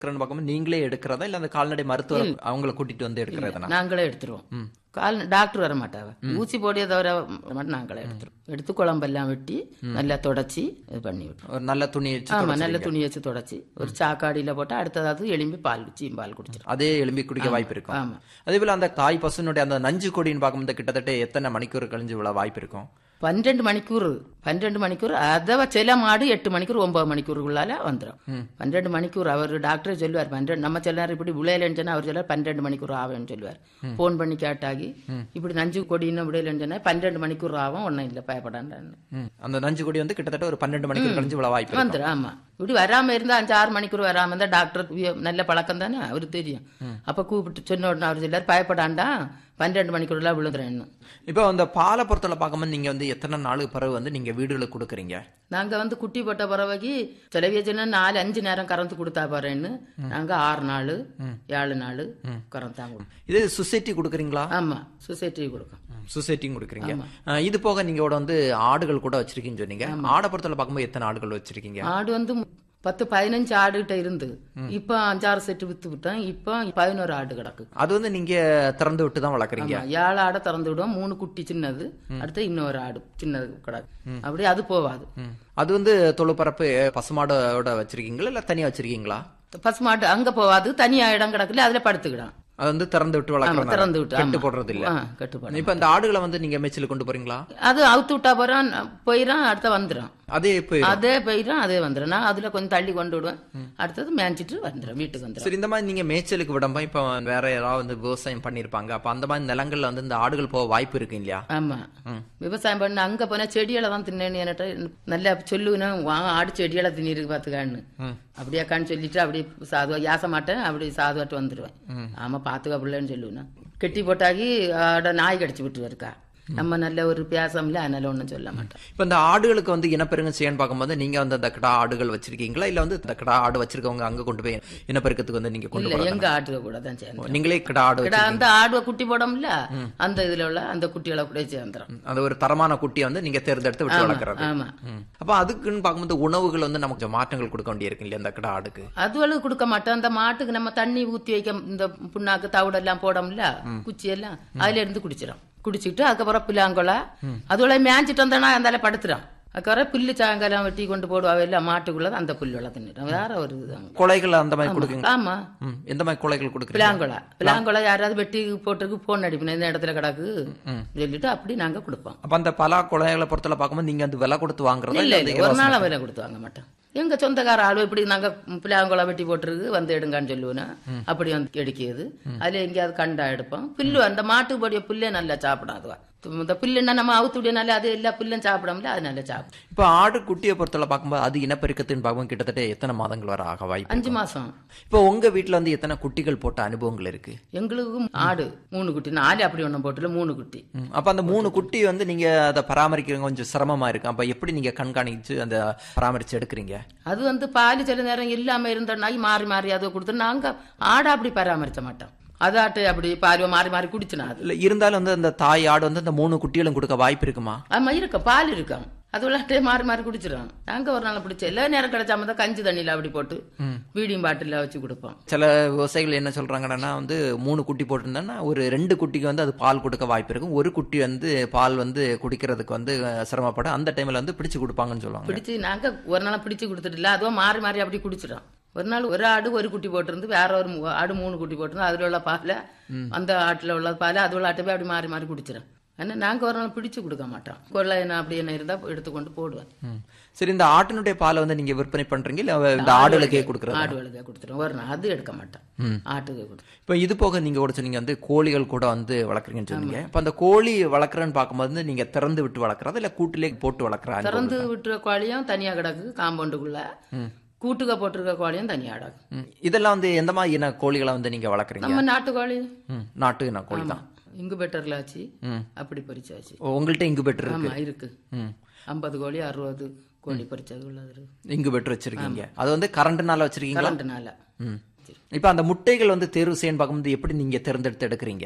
பார்க்கும்போது நீங்களே எடுக்கிறதா இல்ல அந்த கால்நடை மருத்துவர் அவங்கள கூட்டிட்டு வந்து எடுக்கிறதுனா நாங்களே எடுத்துருவோம் கால் டாக்டர் வர மாட்டாவ ஊசி போடிய தவிர மட்டும் நாங்களே எடுத்துருவோம் எடுத்து குழம்பெல்லாம் வெட்டி நல்லா தொடச்சி இது பண்ணி விட்டுருவோம் ஒரு நல்ல துணி வச்சு ஆமா நல்ல துணி வச்சு தொடச்சி ஒரு சாக்காடியில போட்டு அடுத்ததாவது எலும்பி பால் சீம் பால் குடிச்சிடும் அதே எலும்பி குடிக்க வாய்ப்பு இருக்கும் ஆமா அதே போல அந்த தாய் பசுனுடைய அந்த நஞ்சு கொடின்னு பார்க்கும்போது கிட்டத்தட்ட எத்தனை மணிக்கூர் கழிஞ்சு விழ வாய்ப்பு இருக்கும் பன்னிரெண்டு மணிக்கூர் பன்னிரெண்டு மணிக்கூர் அதை சில மாடு எட்டு மணிக்கூர் ஒன்பது மணிக்கூருக்குள்ளால வந்துடும் பன்னிரெண்டு மணிக்கூர் அவர் டாக்டரே சொல்லுவார் பன்னிரெண்டு நம்ம சொல்லார் இப்படி விளையலன்னு சொன்னா அவர் சொல்லார் பன்னிரெண்டு மணிக்கூர் ஆகும்னு சொல்லுவார் ஃபோன் பண்ணி கேட்டாகி இப்படி நஞ்சு கொடின்னு விடையிலன்னு சொன்னா பன்னிரெண்டு மணிக்கூர் ஆகும் ஒன்றும் இல்லை பயப்படாண்டான்னு ம். அந்த நஞ்சு கொடி வந்து கிட்டத்தட்ட ஒரு பன்னெண்டு மணிக்கூர் கழிஞ்சு விழ வாய்ப்பு இருக்கும் வந்துடும் ஆமா இப்படி வராம இருந்தா அஞ்சு ஆறு மணிக்கூர் வராம இருந்தா டாக்டர் வி- நல்ல பழக்கம் தானே அவருக்கு தெரியும் அப்ப கூப்பிட்டு சொன்ன உடனே அவர் சொல்லார் பயப்படாண்டா பன்னிரெண்டு மணிக்கூர்லாம் விழுந்துறேன்னு இப்போ அந்த பாலை பொறுத்தவரை பார்க்கும்போது நீங்க வந்து எத்தனை நாளுக்கு பிறகு வந்து நீங்க வீடுகளுக்கு கொடுக்குறீங்க நாங்க வந்து குட்டி போட்ட பிறவைக்கு சிலவியச்சுன்னா நாலு அஞ்சு நேரம் கறந்து கொடுத்தா போறேன்னு நாங்க ஆறு நாள் ஏழு நாள் கறந்தாங்க இது சொசைட்டி கொடுக்குறீங்களா ஆமா சொசைட்டி கொடுக்கும் சொசைட்டியும் கொடுக்குறீங்க அஹ், இது போக நீங்க கூட வந்து ஆடுகள் கூட வச்சிருக்கீங்கன்னு சொன்னீங்க ஆடை பொறுத்தவரை பார்க்கும்போது எத்தனை ஆடுகள் வச்சிருக்கீங்க ஆடு வந்து பத்து பதினஞ்சு ஆடுகிட்ட இருந்து இப்ப அஞ்சாறு செட்டு வித்து விட்டோம் இப்போ பதினோரு ஆடு கிடக்கு அது வந்து நீங்க திறந்து விட்டு தான் வளர்க்குறீங்க ஆமா, ஏழு ஆடை திறந்து விடுவோம் மூணு குட்டி சின்னது அடுத்து இன்னொரு ஆடு சின்னது கிடக்கு அப்படி அது போவாது ம். அது வந்து தொழுப்பரப்பு பசுமாடோட வச்சிருக்கீங்களா இல்ல தனியா வச்சிருக்கீங்களா பசுமாடு அங்க போவாது தனியா இடம் கிடக்குல அதுல படுத்துக்கிடான் அது வந்து திறந்து விட்டு ஆமா, வளர்க்குறோம் திறந்து விட்டு கட்டு ஆமா. போடுறது இல்ல ஆ, கட்டு போட இப்ப இந்த ஆடுகளை வந்து நீங்க மேய்ச்சல் கொண்டு போறீங்களா அது அவுத்து விட்டா போறான் போயிடான் அடுத்த வந்துடும் அதே போய் அதே போயிடும் அதே வந்துடும் நான் அதுல கொஞ்சம் தள்ளி கொண்டு விடுவேன் அடுத்தது மேய்ச்சிட்டு வந்துடும் வீட்டுக்கு வந்துடும் சரி இந்த மாதிரி நீங்க மேய்ச்சலுக்கு விடம்போ இப்ப வேற யாராவது வந்து விவசாயம் பண்ணிருப்பாங்க அப்ப அந்த மாதிரி நிலங்கள்ல வந்து இந்த ஆடுகள் போக வாய்ப்பு இருக்கு இல்லையா ஆமா விவசாயம் பண்ண அங்க போனா செடிகளை தான் தின்னேன்னு என்கிட்ட நல்லா சொல்லுவேன் வாங்க ஆடு செடிகளை தின்னிருக்கு பாத்துக்கான்னு அப்படியாக்கான்னு சொல்லிட்டு அப்படி சாதுவா யாச மாட்டேன் அப்படி சாதுவாட்டு வந்துடுவேன் ஆமா பாத்துக்கா பிள்ளைன்னு சொல்லுவேன் கெட்டி போட்டாக்கி ஆட நாய் கடிச்சு விட்டு இருக்கா நம்ம நல்ல ஒரு பேசம்ல அதனால ஒண்ணும் சொல்ல மாட்டேன் இப்ப இந்த ஆடுகளுக்கு வந்து இனப்பெருக்கம் செய்யன்னு பார்க்கும்போது நீங்க வந்து அந்த கிடா ஆடுகள் வச்சிருக்கீங்களா இல்ல வந்து இந்த கிடா ஆடு வச்சிருக்கவங்க அங்க கொண்டு போய் இனப்பெருக்கத்துக்கு வந்து நீங்க கொண்டு இல்ல போறதா? எங்க ஆட்டுக கூட தான் சேர்ந்து நீங்களே கிடா ஆடு கிடா அந்த ஆடுவ குட்டி போடோம்ல அந்த இதுல உள்ள அந்த குட்டிகளை கூட சேர்ந்துடும் வச்சு- அந்த ஒரு தரமான குட்டியை வந்து நீங்க தேர்ந்தெடுத்து விட்டு வளர்க்குறது ஆமா ம். அப்ப அதுக்குன்னு பார்க்கும்போது உணவுகள் வந்து நமக்கு கொஞ்சம் மாற்றங்கள் கொடுக்க வேண்டியிருக்கு இல்லையா அந்த கிடா ஆடுக்கு அதுவளுக்கு கொடுக்க மாட்டோம் அந்த மாட்டுக்கு நம்ம தண்ணி ஊத்தி வைக்க இந்த புண்ணாக்கு தவிடெல்லாம் போடோம்ல குச்சி எல்லாம் அதுல இருந்து குடிச்சிடும் குடிச்சிட்டு அதுக்கப்புறம் பிள்ளாங்கொலை அதுவளை மேய்ஞ்சிட்டு வந்தானா அந்த படுத்துறான் அதுக்கப்புறம் புல்லு சாயங்காலம் வெட்டி கொண்டு போடுவாங்க இல்ல மாட்டுக்குள்ள அந்த புல்லுல தின்னுடும் வேற ஒரு இது அங்க. கொலைகள் அந்த மாதிரி கொடுக்குங்க ஆமா ம். எந்த மாதிரி கொலைகள் கொடுக்குறீங்க பிளாங்கொலை பிளாங்கொலை யாராவது வெட்டி போட்டுருக்கு போன் அடிப்பேன் இந்த இடத்துல கிடக்கு சொல்லிட்டு அப்படி நாங்க கொடுப்போம் அப்ப அந்த பலா கொலைகளை பொறுத்தல பார்க்கும்போது நீங்க வந்து விலை கொடுத்து வாங்குறதா இல்ல இல்ல இல்ல ஒரு நாள் விலை கொடுத்து வாங்க மாட்டோம் எங்க சொந்தக்கார ஆளு இப்படி நாங்க பிள்ளையாங்குளம் வெட்டி போட்டுருக்கு வந்து எடுங்கன்னு சொல்லுவேன் அப்படி வந்து எடுக்கிறது அதுல எங்கேயாவது கண்டா எடுப்போம் புல்லு அந்த மாட்டு பொடிய புல்லே நல்லா சாப்பிடும் அதுவா இந்த புல்லுன்னா நம்ம அவுத்துடியனால அது எல்லா புல்லும் சாப்பிடோம்ல அது நல்லா சாப்பிடும் இப்ப ஆடு குட்டியை பொறுத்தல பார்க்கும்போது அது இனப்பெருக்கத்தின் பார்க்கும்போது கிட்டத்தட்ட எத்தனை மாதங்கள் வர ஆக வாய்ப்பு அஞ்சு மாசம் இப்போ உங்க வீட்ல வந்து எத்தனை குட்டிகள் போட்ட அனுபவங்கள் இருக்கு எங்களுக்கும் ஆடு மூணு குட்டி நாலு அப்படி ஒண்ணும் போட்டுல மூணு குட்டி ம். அப்ப அந்த மூணு குட்டி வந்து நீங்க அதை பராமரிக்கிறது கொஞ்சம் சிரமமா இருக்கு அப்ப எப்படி நீங்க கண்காணிச்சு அந்த பராமரிச்சு எடுக்கிறீங்க அது வந்து பால் சில நேரம் இல்லாம இருந்த நாய் மாறி மாறி அதை கொடுத்து நாங்க ஆடை அப்படி பராமரிக்க மாட்டோம் அதாட்டு அப்படி பால் மாறி மாறி குடிச்சுனா அது இல்ல இருந்தாலும் வந்து அந்த தாய் ஆடு வந்து அந்த மூணு குட்டிகளும் கொடுக்க வாய்ப்பு இருக்குமா ஆமா இருக்க பால் இருக்கும் அது விளாட்டே மாறி மாறி குடிச்சிடும் நாங்க ஒரு நாள் பிடிச்ச எல்லா நேரம் கிடைச்சாம தான் கஞ்சி தண்ணியில அப்படி போட்டு வீடியும் பாட்டில வச்சு கொடுப்போம் சில விவசாயிகள் என்ன சொல்றாங்கன்னா வந்து மூணு குட்டி போட்டிருந்தோன்னா ஒரு ரெண்டு குட்டிக்கு வந்து அது பால் கொடுக்க வாய்ப்பு இருக்கும் ஒரு குட்டி வந்து பால் வந்து குடிக்கிறதுக்கு வந்து அஹ், சிரமப்படும் அந்த டைம்ல வந்து பிடிச்சு கொடுப்பாங்கன்னு சொல்லுவாங்க பிடிச்சு நாங்க ஒரு நாள் பிடிச்சு கொடுத்துட்டு அதுவும் மாறி மாறி அப்படி குடிச்சிடும் ஒரு நாள் ஒரு ஆடு ஒரு குட்டி போட்டிருந்து வேற ஒரு மூ- ஆடு மூணு குட்டி போட்டிருந்து அதுல உள்ள பாலை அந்த ஆட்டுல உள்ள பாலை அது உள்ள ஆட்டை போய் அப்படி மாறி மாறி குடிச்சிடும் ஆனா நாங்க ஒரு நாள் பிடிச்சு கொடுக்க மாட்டோம் கொள்ளை என்ன அப்படி என்ன இருந்தா எடுத்துக்கொண்டு போடுவேன் ம். சரி இந்த ஆட்டினுடைய பாலை வந்து நீங்க விற்பனை பண்றீங்க இல்ல இந்த ஆடுகளுக்கே கொடுக்குறது ஆடு வழுக கொடுத்துருவோம் ஒரு நாள் அது எடுக்க மாட்டோம் ஆட்டுக்கு கொடுத்துருவோம் இப்போ இது போக நீங்க கூட சொன்னீங்க வந்து கோழிகள் கூட வந்து வளர்க்குறீங்கன்னு சொன்னீங்க இப்போ அந்த கோழி வளர்க்குறேன்னு பார்க்கும்போது வந்து நீங்க திறந்து விட்டு வளர்க்குறதா இல்ல கூட்டிலே போட்டு வளர்க்குறா திறந்து விட்டுற கோழியும் தனியா கிடக்கு காம்பவுண்டுக்குள்ள கூட்டுக்க போட்டிருக்க கோழியும் தனியா கிடக்கு இதெல்லாம் வந்து எந்த மாதிரி இன கோழிகளை வந்து நீங்க வளர்க்குறீங்க நம்ம நாட்டு கோழி ம், நாட்டு இன கோழி தான் இங்குபெட்டர்ல வச்சு அப்படி பறிச்சாச்சு உங்கள்கிட்ட இங்குபெட்டர் இருக்கு ஆமா இருக்கு ஐம்பது கோழி அறுபது கோழி பறிச்சது உள்ளது இருக்கு இங்குபெட்டர் வச்சிருக்கீங்க அது வந்து கரண்ட்னால வச்சிருக்கீங்களா கரண்ட்னால ம் இப்போ அந்த முட்டைகள் வந்து தேர்வு செய்யன்னு பார்க்கும்போது எப்படி நீங்க தேர்ந்தெடுத்து எடுக்கிறீங்க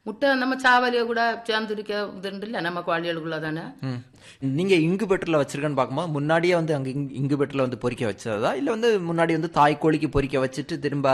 முட்டை நம்ம சாவலிய கூட சேர்ந்துருக்க இதுண்டு இல்ல நம்ம குவாலிகளுக்குள்ள தானே ம். நீங்க இங்குபெட்டர்ல வச்சிருக்கேன்னு பார்க்கும்போது முன்னாடியே வந்து அங்க இங்குபெட்டர்ல வந்து பொரிக்க வச்சதா இல்ல வந்து முன்னாடி வந்து தாய் கோழிக்கு பொரிக்க வச்சுட்டு திரும்ப